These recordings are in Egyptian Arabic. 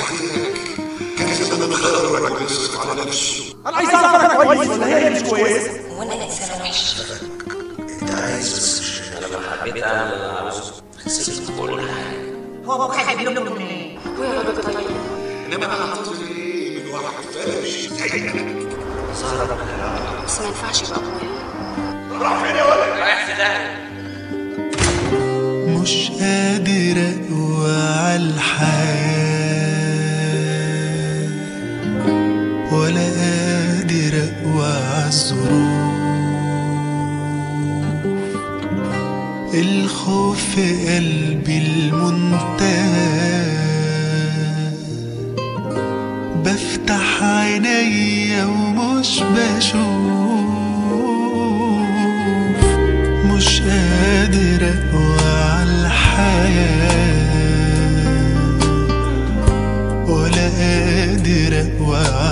كان زمان مخرج ويصرف على نفسه انا عايز اعرف انا كويس ولا هي مش كويسه وانا انسان وحش انت عايز بس مش لما حبيت اعمل اللي انا عاوزه سبت كل حاجه هو ابوك هيجيب له منين ويا راجل طيب انما انا هنتظر ايه من واحد فاش زيك سهرة بخير بس ما ينفعش يبقى ابويا رايح في داهيه مش قادر اقوى على الحياة ولا قادر اقوى على الظروف الخوف في قلبي المنتهى بفتح عينيا ومش بشوف مش قادر اقوى على الحياة ولا قادر اقوى على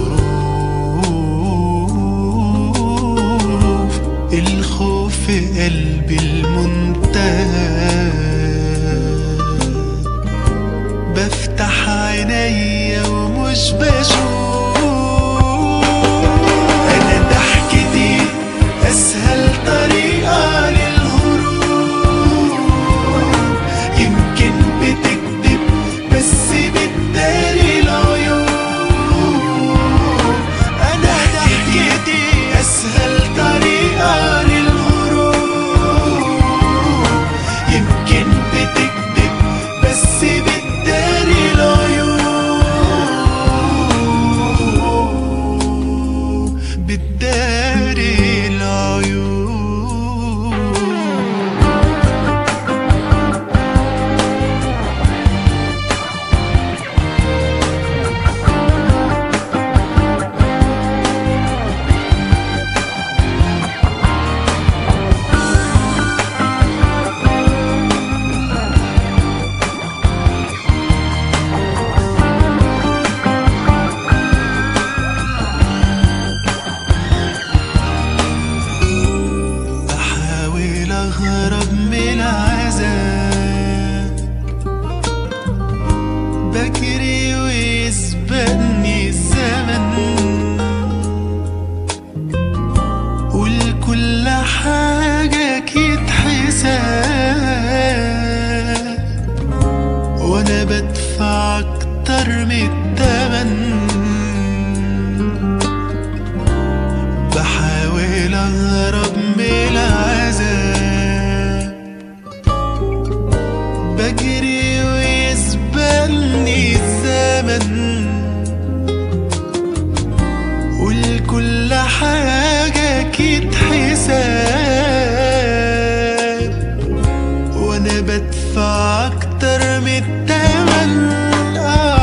الظروف الخوف في قلبي المنتهى بفتح عينيا ومش بشوف انا ضحكتي اسهل طريقة للهروب يمكن بتكذب بس بتداري العيوب انا ضحكتي اسهل طريقة للهروب يمكن بتكذب بس بتداري العيوب بتداري العيوب بحاول اهرب من العذاب بجري ويسبقني الزمن ولكل حاجة أكيد حساب وأنا بدفع أكتر من التمن بحاول اهرب من العذاب بجري ويسبقني الزمن ولكل حاجة أكيد حساب وأنا بدفع أكتر من التمن آه